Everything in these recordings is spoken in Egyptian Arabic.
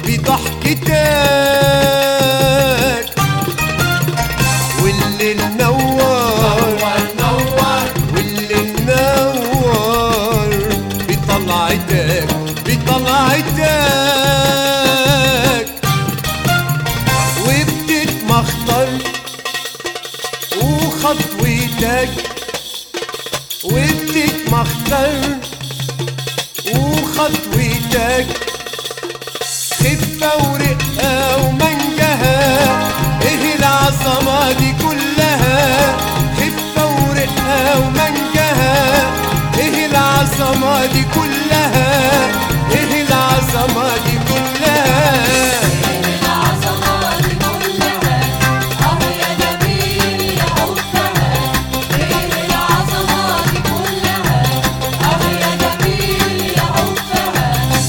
بضحكتك والليل نور والليل نور بطلعتك بطلعتك وبتتمخطر وخطوتك وبتتمخطر وخطوتك خفة ورقة ومنجها ايه العظمة دي كلها خفة ورقة ومنجها ايه العظمة دي كلها ايه العظمة دي كلها العظمة دي كلها اه يا جميل يا حبها ايه العظمة دي كلها اه يا جميل يا حبها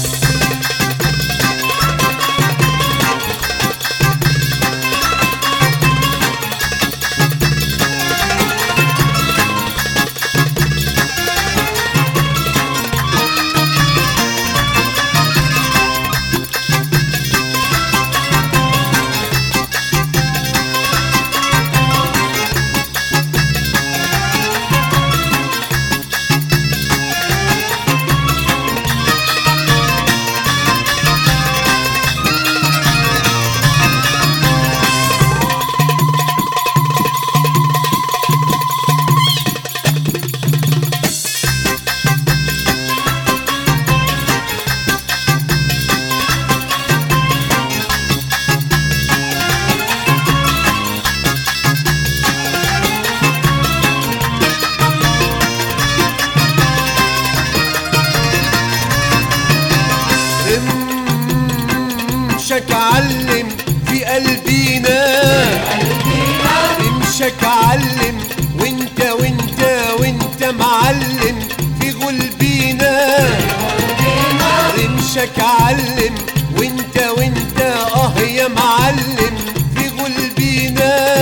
امشك علم في قلبينا امشك علم وانت وانت وانت معلم في غلبينا رمشك علم وانت وانت اه يا معلم في غلبينا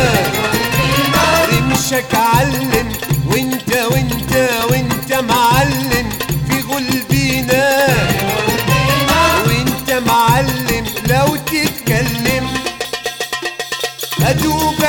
رمشك علم وانت وانت وانت معلم في غلبينا وانت معلم لو تتكلم ادوب